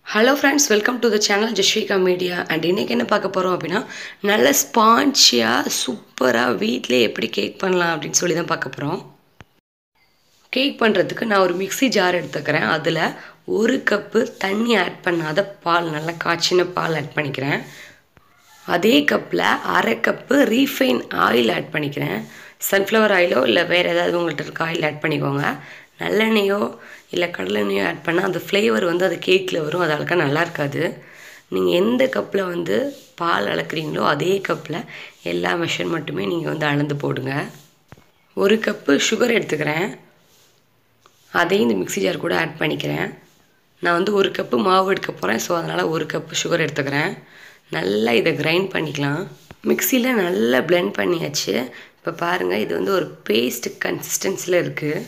hello friends welcome to the channel Jasvika media and இன்றைக்கி என்ன பார்க்க போகிறோம் அப்படின்னா நல்ல ஸ்பான்ச்சியாக சூப்பராக வீட்டிலே எப்படி கேக் பண்ணலாம் அப்படின்னு சொல்லி தான் பார்க்க போகிறோம் கேக் பண்ணுறதுக்கு நான் ஒரு மிக்ஸி ஜார் எடுத்துக்கிறேன் அதில் ஒரு கப்பு தண்ணி ஆட் பண்ணாத பால் நல்லா காய்ச்சின பால் ஆட் பண்ணிக்கிறேன் அதே கப்பில் அரை கப்பு ரீஃபைன் ஆயில் ஆட் பண்ணிக்கிறேன் சன்ஃப்ளவர் ஆயிலோ இல்லை வேறு ஏதாவது உங்கள்கிட்ட இருக்க ஆயில் ஆட் பண்ணிக்கோங்க நல்லெண்ணெயோ இல்லை கடலெண்ணெயோ ஆட் பண்ணால் அந்த ஃப்ளேவர் வந்து அது கேக்கில் வரும் அது அழகாக நல்லா இருக்காது நீங்கள் எந்த கப்பில் வந்து பால் அளக்குறீங்களோ அதே கப்பில் எல்லா மெஷர்மெண்ட்டுமே நீங்கள் வந்து அளந்து போடுங்க ஒரு கப்பு சுகர் எடுத்துக்கிறேன் அதையும் இந்த மிக்ஸி ஜார் கூட ஆட் பண்ணிக்கிறேன் நான் வந்து ஒரு கப்பு மாவு எடுக்க போகிறேன் ஸோ அதனால் ஒரு கப்பு சுகர் எடுத்துக்கிறேன் நல்லா இதை கிரைண்ட் பண்ணிக்கலாம் மிக்சியில் நல்லா பிளெண்ட் பண்ணியாச்சு இப்போ பாருங்கள் இது வந்து ஒரு பேஸ்ட் கன்சிஸ்டன்சியில் இருக்குது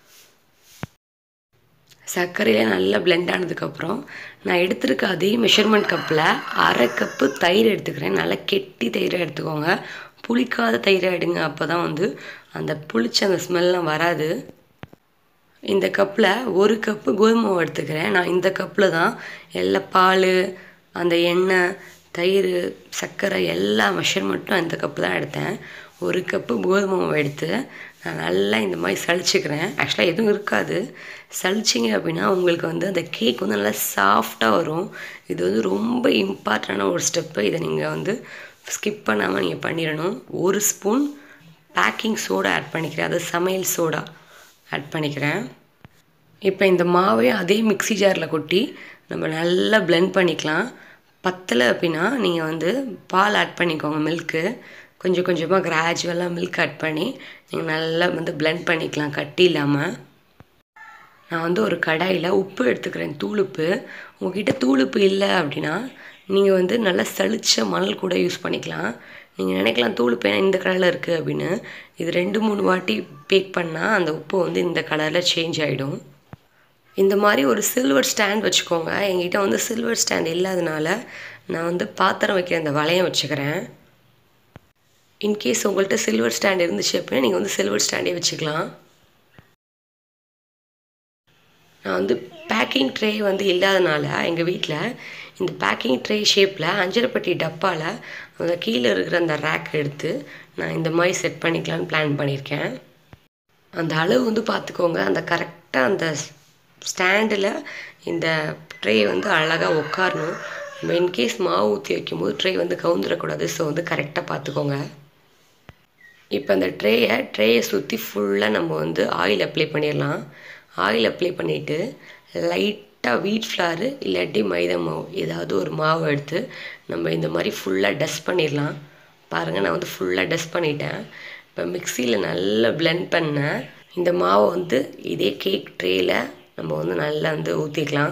சர்க்கரையில் நல்லா பிளெண்ட் ஆனதுக்கப்புறம் நான் எடுத்திருக்க அதே மெஷர்மெண்ட் கப்பில் அரை கப்பு தயிர் எடுத்துக்கிறேன் நல்லா கெட்டி தயிரை எடுத்துக்கோங்க புளிக்காத தயிரை எடுங்க அப்போ தான் வந்து அந்த புளிச்ச அந்த ஸ்மெல்லாம் வராது இந்த கப்பில் ஒரு கப்பு கோதுமை எடுத்துக்கிறேன் நான் இந்த கப்பில் தான் எல்லா பால் அந்த எண்ணெய் தயிர் சர்க்கரை எல்லா மெஷர்மெண்ட்டும் இந்த கப்பு தான் எடுத்தேன் ஒரு கப்பு கோதுமை மாவு எடுத்து நான் நல்லா இந்த மாதிரி சளிச்சுக்கிறேன் ஆக்சுவலாக எதுவும் இருக்காது சளிச்சிங்க அப்படின்னா உங்களுக்கு வந்து அந்த கேக் வந்து நல்லா சாஃப்டாக வரும் இது வந்து ரொம்ப இம்பார்ட்டண்டான ஒரு ஸ்டெப்பு இதை நீங்கள் வந்து ஸ்கிப் பண்ணாமல் நீங்கள் பண்ணிடணும் ஒரு ஸ்பூன் பேக்கிங் சோடா ஆட் பண்ணிக்கிறேன் அது சமையல் சோடா ஆட் பண்ணிக்கிறேன் இப்போ இந்த மாவையும் அதே மிக்ஸி ஜாரில் கொட்டி நம்ம நல்லா பிளெண்ட் பண்ணிக்கலாம் பத்தலை அப்படின்னா நீங்கள் வந்து பால் ஆட் பண்ணிக்கோங்க மில்க்கு கொஞ்சம் கொஞ்சமாக கிராஜுவலாக மில்க் ஆட் பண்ணி நீங்கள் நல்லா வந்து பிளெண்ட் பண்ணிக்கலாம் கட்டி இல்லாமல் நான் வந்து ஒரு கடாயில் உப்பு எடுத்துக்கிறேன் தூளுப்பு உங்ககிட்ட தூளுப்பு இல்லை அப்படின்னா நீங்கள் வந்து நல்லா சளிச்ச மணல் கூட யூஸ் பண்ணிக்கலாம் நீங்கள் நினைக்கலாம் தூளுப்பு ஏன்னா இந்த கலரில் இருக்குது அப்படின்னு இது ரெண்டு மூணு வாட்டி பேக் பண்ணால் அந்த உப்பு வந்து இந்த கலரில் சேஞ்ச் ஆகிடும் இந்த மாதிரி ஒரு சில்வர் ஸ்டாண்ட் வச்சுக்கோங்க எங்கிட்ட வந்து சில்வர் ஸ்டாண்ட் இல்லாதனால நான் வந்து பாத்திரம் வைக்கிற அந்த வளையம் வச்சுக்கிறேன் இன்கேஸ் உங்கள்கிட்ட சில்வர் ஸ்டாண்ட் இருந்துச்சு அப்படின்னா நீங்கள் வந்து சில்வர் ஸ்டாண்டே வச்சுக்கலாம் நான் வந்து பேக்கிங் ட்ரே வந்து இல்லாதனால எங்கள் வீட்டில் இந்த பேக்கிங் ட்ரே ஷேப்பில் அஞ்சரைப்பட்டி டப்பாவில் அந்த கீழே இருக்கிற அந்த ரேக் எடுத்து நான் இந்த மாதிரி செட் பண்ணிக்கலான்னு பிளான் பண்ணியிருக்கேன் அந்த அளவு வந்து பார்த்துக்கோங்க அந்த கரெக்டாக அந்த ஸ்டாண்டில் இந்த ட்ரே வந்து அழகாக உட்காரணும் நம்ம இன்கேஸ் மாவு ஊற்றி வைக்கும்போது ட்ரே வந்து கவுந்துடக்கூடாது ஸோ வந்து கரெக்டாக பார்த்துக்கோங்க இப்போ அந்த ட்ரேயை ட்ரேயை சுற்றி ஃபுல்லாக நம்ம வந்து ஆயில் அப்ளை பண்ணிடலாம் ஆயில் அப்ளை பண்ணிவிட்டு லைட்டாக வீட் ஃப்ளாரு இல்லாட்டி மைதா மாவு ஏதாவது ஒரு மாவு எடுத்து நம்ம இந்த மாதிரி ஃபுல்லாக டஸ்ட் பண்ணிடலாம் பாருங்கள் நான் வந்து ஃபுல்லாக டஸ்ட் பண்ணிட்டேன் இப்போ மிக்சியில் நல்லா பிளெண்ட் பண்ணேன் இந்த மாவை வந்து இதே கேக் ட்ரேயில் நம்ம வந்து நல்லா வந்து ஊற்றிக்கலாம்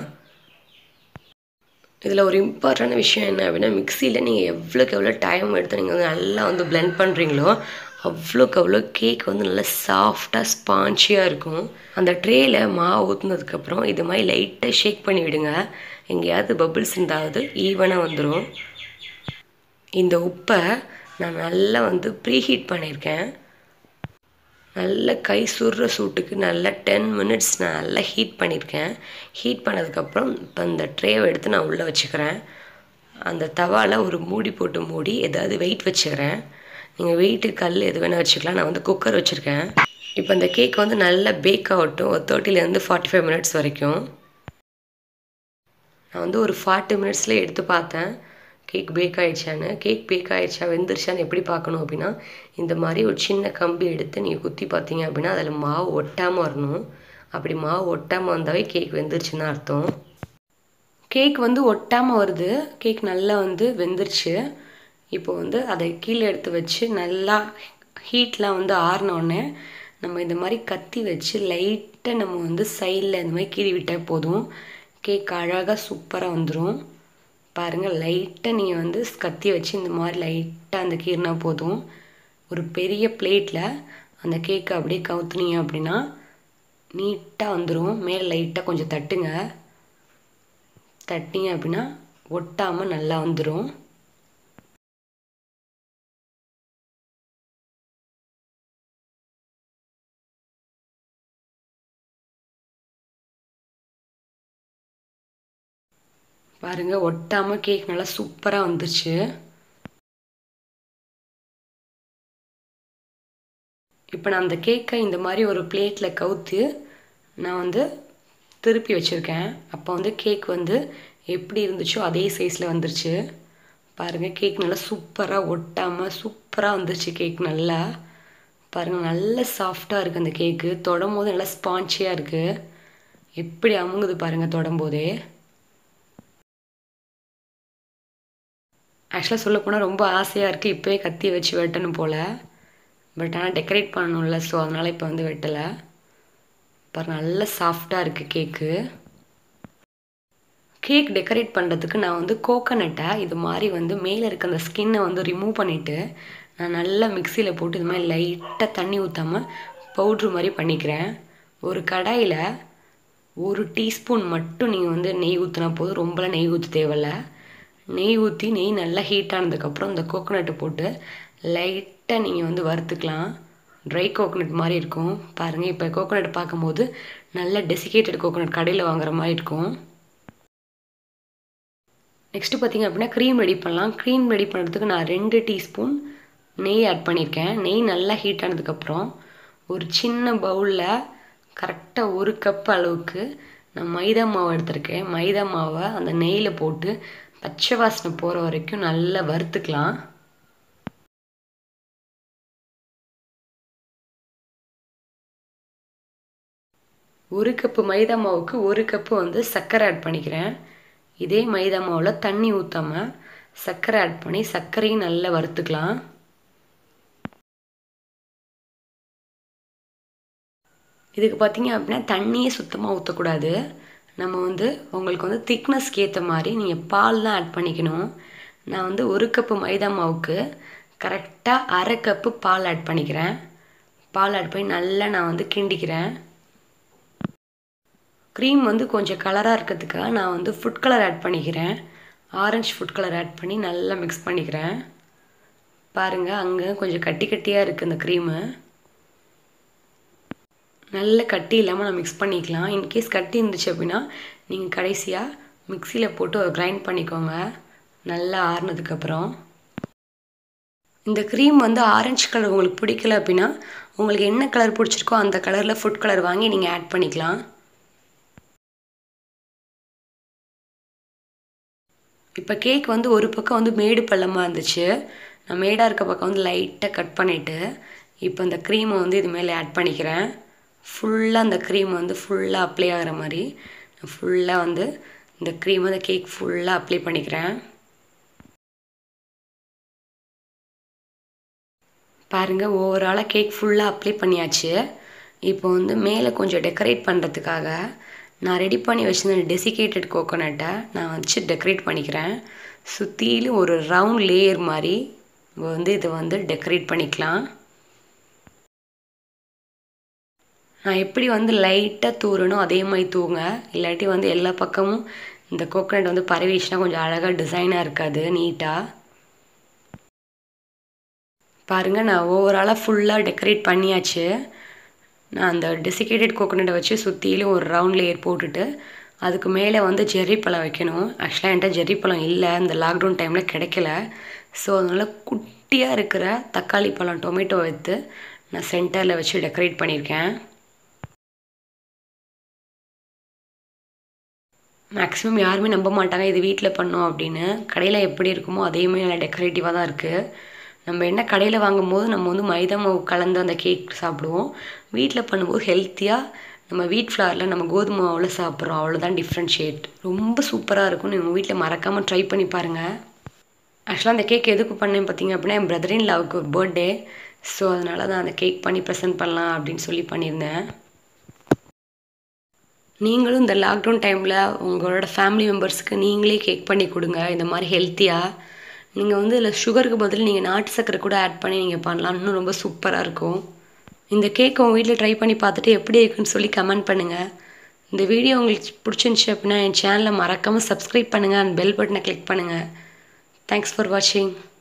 இதில் ஒரு இம்பார்ட்டண்டான விஷயம் என்ன அப்படின்னா மிக்சியில் நீங்கள் எவ்வளோக்கு எவ்வளோ டைம் எடுத்து நீங்கள் வந்து நல்லா வந்து பிளெண்ட் பண்ணுறீங்களோ அவ்வளோக்கு அவ்வளோ கேக் வந்து நல்லா சாஃப்டாக ஸ்பான்ச்சியாக இருக்கும் அந்த ட்ரேயில் மாவு ஊற்றுனதுக்கப்புறம் இது மாதிரி லைட்டாக ஷேக் பண்ணி விடுங்க எங்கேயாவது பபிள்ஸ் இருந்தாவது ஈவனாக வந்துடும் இந்த உப்பை நான் நல்லா வந்து ப்ரீஹீட் பண்ணியிருக்கேன் நல்ல கை சுடுற சூட்டுக்கு நல்லா டென் மினிட்ஸ் நான் நல்லா ஹீட் பண்ணியிருக்கேன் ஹீட் பண்ணதுக்கப்புறம் இப்போ அந்த ட்ரேவை எடுத்து நான் உள்ளே வச்சுக்கிறேன் அந்த தவாவில் ஒரு மூடி போட்டு மூடி ஏதாவது வெயிட் வச்சுக்கிறேன் நீங்கள் வெயிட்டு கல் எது வேணால் வச்சுக்கலாம் நான் வந்து குக்கர் வச்சுருக்கேன் இப்போ அந்த கேக் வந்து நல்லா பேக் ஆகட்டும் ஒரு தேர்ட்டிலேருந்து ஃபார்ட்டி ஃபைவ் மினிட்ஸ் வரைக்கும் நான் வந்து ஒரு ஃபார்ட்டி மினிட்ஸில் எடுத்து பார்த்தேன் கேக் பேக் ஆகிடுச்சான்னு கேக் பேக் ஆகிடுச்சா வெந்துருச்சான்னு எப்படி பார்க்கணும் அப்படின்னா இந்த மாதிரி ஒரு சின்ன கம்பி எடுத்து நீங்கள் குத்தி பார்த்தீங்க அப்படின்னா அதில் மாவு ஒட்டாமல் வரணும் அப்படி மாவு ஒட்டாமல் வந்தாவே கேக் வெந்துருச்சுன்னு அர்த்தம் கேக் வந்து ஒட்டாமல் வருது கேக் நல்லா வந்து வெந்துருச்சு இப்போ வந்து அதை கீழே எடுத்து வச்சு நல்லா ஹீட்லாம் வந்து ஆறினோடனே நம்ம இந்த மாதிரி கத்தி வச்சு லைட்டாக நம்ம வந்து சைடில் இந்த மாதிரி கீறி விட்டால் போதும் கேக் அழகாக சூப்பராக வந்துடும் பாருங்கள் லைட்டாக நீங்கள் வந்து கத்தி வச்சு இந்த மாதிரி லைட்டாக அந்த கீறினா போதும் ஒரு பெரிய பிளேட்டில் அந்த கேக்கை அப்படியே கவுத்துனீங்க அப்படின்னா நீட்டாக வந்துடும் மேலே லைட்டாக கொஞ்சம் தட்டுங்க தட்டிங்க அப்படின்னா ஒட்டாமல் நல்லா வந்துடும் பாருங்கள் ஒட்டாமல் கேக் நல்லா சூப்பராக வந்துருச்சு இப்போ நான் அந்த கேக்கை இந்த மாதிரி ஒரு பிளேட்டில் கவுத்து நான் வந்து திருப்பி வச்சுருக்கேன் அப்போ வந்து கேக் வந்து எப்படி இருந்துச்சோ அதே சைஸில் வந்துருச்சு பாருங்கள் கேக் நல்லா சூப்பராக ஒட்டாமல் சூப்பராக வந்துருச்சு கேக் நல்லா பாருங்கள் நல்ல சாஃப்டாக இருக்குது அந்த கேக்கு தொடும் போது நல்லா ஸ்பான்ச்சியாக இருக்குது எப்படி அமுங்குது பாருங்கள் தொடும் போதே ஆக்சுவலாக சொல்ல போனால் ரொம்ப ஆசையாக இருக்குது இப்போயே கத்தி வச்சு வெட்டணும் போல் பட் ஆனால் டெக்கரேட் பண்ணணும்ல ஸோ அதனால் இப்போ வந்து வெட்டலை பாருங்கள் நல்ல சாஃப்டாக இருக்குது கேக்கு கேக் டெக்கரேட் பண்ணுறதுக்கு நான் வந்து கோகனட்டை இது மாதிரி வந்து மேலே இருக்க அந்த ஸ்கின்னை வந்து ரிமூவ் பண்ணிவிட்டு நான் நல்லா மிக்சியில் போட்டு இது மாதிரி லைட்டாக தண்ணி ஊற்றாமல் பவுட்ரு மாதிரி பண்ணிக்கிறேன் ஒரு கடாயில் ஒரு டீஸ்பூன் மட்டும் நீங்கள் வந்து நெய் ஊற்றினா போதும் ரொம்பலாம் நெய் ஊற்ற தேவையில்ல நெய் ஊற்றி நெய் நல்லா ஹீட் ஆனதுக்கப்புறம் இந்த கோகோனட்டை போட்டு லைட்டாக நீங்கள் வந்து வறுத்துக்கலாம் ட்ரை கோகோனட் மாதிரி இருக்கும் பாருங்கள் இப்போ கோகோனட் பார்க்கும்போது நல்ல டெசிகேட்டட் கோகோனட் கடையில் வாங்குற மாதிரி இருக்கும் நெக்ஸ்ட்டு பார்த்திங்க அப்படின்னா க்ரீம் ரெடி பண்ணலாம் க்ரீம் ரெடி பண்ணுறதுக்கு நான் ரெண்டு டீஸ்பூன் நெய் ஆட் பண்ணியிருக்கேன் நெய் நல்லா ஹீட் ஆனதுக்கப்புறம் ஒரு சின்ன பவுலில் கரெக்டாக ஒரு கப் அளவுக்கு நான் மைதா மாவு எடுத்திருக்கேன் மைதா மாவை அந்த நெய்யில் போட்டு பச்சை வாசனை போகிற வரைக்கும் நல்லா வறுத்துக்கலாம் ஒரு கப்பு மைதா மாவுக்கு ஒரு கப்பு வந்து சர்க்கரை ஆட் பண்ணிக்கிறேன் இதே மைதா மாவில் தண்ணி ஊற்றாமல் சர்க்கரை ஆட் பண்ணி சர்க்கரையும் நல்லா வறுத்துக்கலாம் இதுக்கு பார்த்தீங்க அப்படின்னா தண்ணியே சுத்தமாக ஊற்றக்கூடாது நம்ம வந்து உங்களுக்கு வந்து திக்னஸ்க்கு ஏற்ற மாதிரி நீங்கள் பால் தான் ஆட் பண்ணிக்கணும் நான் வந்து ஒரு கப்பு மைதா மாவுக்கு கரெக்டாக அரை கப்பு பால் ஆட் பண்ணிக்கிறேன் பால் ஆட் பண்ணி நல்லா நான் வந்து கிண்டிக்கிறேன் க்ரீம் வந்து கொஞ்சம் கலராக இருக்கிறதுக்காக நான் வந்து ஃபுட் கலர் ஆட் பண்ணிக்கிறேன் ஆரஞ்சு ஃபுட் கலர் ஆட் பண்ணி நல்லா மிக்ஸ் பண்ணிக்கிறேன் பாருங்கள் அங்கே கொஞ்சம் கட்டி கட்டியாக இருக்குது இந்த க்ரீமு நல்ல கட்டி இல்லாமல் நான் மிக்ஸ் பண்ணிக்கலாம் இன்கேஸ் கட்டி இருந்துச்சு அப்படின்னா நீங்கள் கடைசியாக மிக்சியில் போட்டு ஒரு கிரைண்ட் பண்ணிக்கோங்க நல்லா ஆறுனதுக்கப்புறம் இந்த க்ரீம் வந்து ஆரஞ்சு கலர் உங்களுக்கு பிடிக்கல அப்படின்னா உங்களுக்கு என்ன கலர் பிடிச்சிருக்கோ அந்த கலரில் ஃபுட் கலர் வாங்கி நீங்கள் ஆட் பண்ணிக்கலாம் இப்போ கேக் வந்து ஒரு பக்கம் வந்து மேடு பள்ளமாக இருந்துச்சு நான் மேடாக இருக்க பக்கம் வந்து லைட்டாக கட் பண்ணிவிட்டு இப்போ இந்த க்ரீமை வந்து இது மேலே ஆட் பண்ணிக்கிறேன் ஃபுல்லாக அந்த க்ரீம் வந்து ஃபுல்லாக அப்ளை ஆகிற மாதிரி ஃபுல்லாக வந்து இந்த க்ரீம் அந்த கேக் ஃபுல்லாக அப்ளை பண்ணிக்கிறேன் பாருங்கள் ஓவராலாக கேக் ஃபுல்லாக அப்ளை பண்ணியாச்சு இப்போ வந்து மேலே கொஞ்சம் டெக்கரேட் பண்ணுறதுக்காக நான் ரெடி பண்ணி வச்சுருந்த டெசிகேட்டட் கோகோனட்டை நான் வச்சு டெக்கரேட் பண்ணிக்கிறேன் சுற்றிலும் ஒரு ரவுண்ட் லேயர் மாதிரி வந்து இதை வந்து டெக்கரேட் பண்ணிக்கலாம் நான் எப்படி வந்து லைட்டாக தூறணும் அதே மாதிரி தூங்க இல்லாட்டி வந்து எல்லா பக்கமும் இந்த கோகோனட் வந்து பரவிச்சுனா கொஞ்சம் அழகாக டிசைனாக இருக்காது நீட்டாக பாருங்கள் நான் ஓவராலாக ஃபுல்லாக டெக்கரேட் பண்ணியாச்சு நான் அந்த டெசிகேட்டட் கோகோனட்டை வச்சு சுற்றிலும் ஒரு ரவுண்ட் லேயர் போட்டுட்டு அதுக்கு மேலே வந்து ஜெர்ரி பழம் வைக்கணும் ஆக்சுவலாக என்கிட்ட ஜெர்ரி பழம் இல்லை இந்த லாக்டவுன் டைமில் கிடைக்கல ஸோ அதனால் குட்டியாக இருக்கிற தக்காளி பழம் டொமேட்டோ எடுத்து நான் சென்டரில் வச்சு டெக்கரேட் பண்ணியிருக்கேன் மேக்ஸிமம் யாருமே நம்ப மாட்டாங்க இது வீட்டில் பண்ணோம் அப்படின்னு கடையில் எப்படி இருக்குமோ அதேமாதிரி நல்லா டெக்கரேட்டிவாக தான் இருக்குது நம்ம என்ன கடையில் வாங்கும் போது நம்ம வந்து மைதா மாவு கலந்து அந்த கேக் சாப்பிடுவோம் வீட்டில் பண்ணும்போது ஹெல்த்தியாக நம்ம வீட் ஃப்ளாரில் நம்ம கோதுமை மாவில் சாப்பிட்றோம் அவ்வளோதான் டிஃப்ரென்ஷியேட் ரொம்ப சூப்பராக இருக்கும் நீங்கள் வீட்டில் மறக்காமல் ட்ரை பண்ணி பாருங்கள் ஆக்சுவலாக அந்த கேக் எதுக்கு பண்ணேன் பார்த்தீங்க அப்படின்னா என் பிரதரின் லவ்க்கு ஒரு பர்த்டே ஸோ அதனால தான் அந்த கேக் பண்ணி ப்ரெசென்ட் பண்ணலாம் அப்படின்னு சொல்லி பண்ணியிருந்தேன் நீங்களும் இந்த லாக்டவுன் டைமில் உங்களோட ஃபேமிலி மெம்பர்ஸுக்கு நீங்களே கேக் பண்ணி கொடுங்க இந்த மாதிரி ஹெல்த்தியாக நீங்கள் வந்து இதில் சுகருக்கு பதில் நீங்கள் நாட்டு சக்கரை கூட ஆட் பண்ணி நீங்கள் பண்ணலாம் இன்னும் ரொம்ப சூப்பராக இருக்கும் இந்த கேக் உங்கள் வீட்டில் ட்ரை பண்ணி பார்த்துட்டு எப்படி இருக்குன்னு சொல்லி கமெண்ட் பண்ணுங்கள் இந்த வீடியோ உங்களுக்கு பிடிச்சிருந்துச்சி அப்படின்னா என் சேனலை மறக்காமல் சப்ஸ்கிரைப் பண்ணுங்கள் அண்ட் பெல் பட்டனை கிளிக் பண்ணுங்கள் தேங்க்ஸ் ஃபார் வாட்சிங்